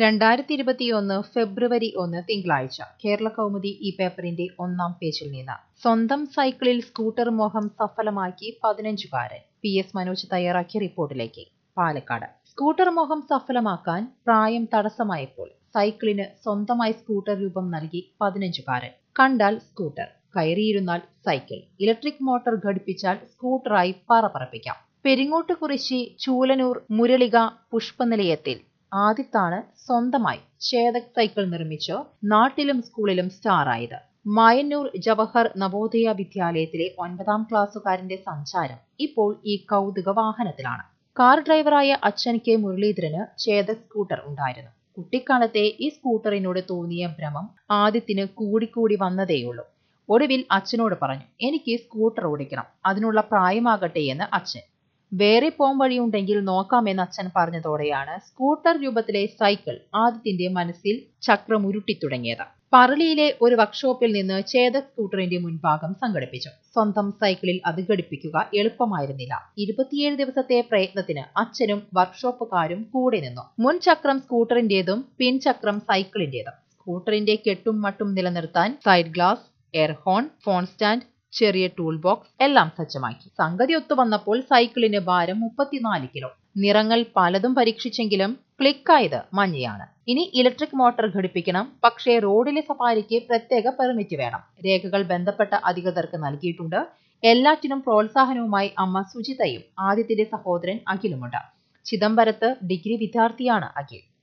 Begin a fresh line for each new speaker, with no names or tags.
രണ്ടായിരത്തി ഇരുപത്തിയൊന്ന് ഫെബ്രുവരി ഒന്ന് തിങ്കളാഴ്ച കേരള കൗമുദി ഈ പേപ്പറിന്റെ ഒന്നാം പേജിൽ നിന്ന് സ്വന്തം സൈക്കിളിൽ സ്കൂട്ടർ മോഹം സഫലമാക്കി പതിനഞ്ചുകാരൻ പി എസ് മനോജ് തയ്യാറാക്കിയ റിപ്പോർട്ടിലേക്ക് പാലക്കാട് സ്കൂട്ടർ മോഹം സഫലമാക്കാൻ പ്രായം തടസ്സമായപ്പോൾ സൈക്കിളിന് സ്വന്തമായി സ്കൂട്ടർ രൂപം നൽകി പതിനഞ്ചുകാരൻ കണ്ടാൽ സ്കൂട്ടർ കയറിയിരുന്നാൽ സൈക്കിൾ ഇലക്ട്രിക് മോട്ടോർ ഘടിപ്പിച്ചാൽ സ്കൂട്ടറായി പറ പറപ്പിക്കാം പെരിങ്ങോട്ട് കുറിശി ചൂലനൂർ മുരളിക പുഷ്പനിലയത്തിൽ ആദിത്താണ് സ്വന്തമായി ചേതക് സൈക്കിൾ നിർമ്മിച്ച് നാട്ടിലും സ്കൂളിലും സ്റ്റാറായത് മായന്നൂർ ജവഹർ നവോദയ വിദ്യാലയത്തിലെ ഒൻപതാം ക്ലാസ്സുകാരന്റെ സഞ്ചാരം ഇപ്പോൾ ഈ കൗതുക വാഹനത്തിലാണ് കാർ ഡ്രൈവറായ അച്ഛൻ കെ മുരളീധരന് ചേതക് സ്കൂട്ടർ ഉണ്ടായിരുന്നു കുട്ടിക്കാലത്തെ ഈ സ്കൂട്ടറിനോട് തോന്നിയ ഭ്രമം ആദിത്യന് കൂടിക്കൂടി വന്നതേയുള്ളൂ ഒടുവിൽ അച്ഛനോട് പറഞ്ഞു എനിക്ക് സ്കൂട്ടർ ഓടിക്കണം അതിനുള്ള പ്രായമാകട്ടെ എന്ന് അച്ഛൻ വേറെ പോം വഴിയുണ്ടെങ്കിൽ നോക്കാമെന്ന് അച്ഛൻ പറഞ്ഞതോടെയാണ് സ്കൂട്ടർ രൂപത്തിലെ സൈക്കിൾ ആദിത്യന്റെ മനസ്സിൽ ചക്രം ഉരുട്ടിത്തുടങ്ങിയത് പറളിയിലെ ഒരു വർക്ക്ഷോപ്പിൽ നിന്ന് ചേതക് സ്കൂട്ടറിന്റെ മുൻഭാഗം സംഘടിപ്പിച്ചു സ്വന്തം സൈക്കിളിൽ അത് ഘടിപ്പിക്കുക എളുപ്പമായിരുന്നില്ല ഇരുപത്തിയേഴ് ദിവസത്തെ പ്രയത്നത്തിന് അച്ഛനും വർക്ക്ഷോപ്പുകാരും കൂടെ നിന്നു മുൻ ചക്രം സ്കൂട്ടറിന്റേതും പിൻചക്രം സൈക്കിളിന്റേതും സ്കൂട്ടറിന്റെ കെട്ടും മട്ടും നിലനിർത്താൻ side glass air horn phone stand ചെറിയ ടൂൾ ബോക്സ് എല്ലാം സജ്ജമാക്കി സംഗതി ഒത്തു വന്നപ്പോൾ സൈക്കിളിന് ഭാരം മുപ്പത്തിനാല് കിലോ നിറങ്ങൾ പലതും പരീക്ഷിച്ചെങ്കിലും ക്ലിക്കായത് മഞ്ഞയാണ് ഇനി ഇലക്ട്രിക് മോട്ടോർ ഘടിപ്പിക്കണം പക്ഷേ റോഡിലെ സഫാരിക്ക് പ്രത്യേക പെർമിറ്റ് വേണം രേഖകൾ ബന്ധപ്പെട്ട അധികൃതർക്ക് നൽകിയിട്ടുണ്ട് എല്ലാറ്റിനും പ്രോത്സാഹനവുമായി അമ്മ സുജിതയും ആദിത്യന്റെ സഹോദരൻ അഖിലുമുണ്ട് ചിദംബരത്ത് ഡിഗ്രി വിദ്യാർത്ഥിയാണ് അഖിൽ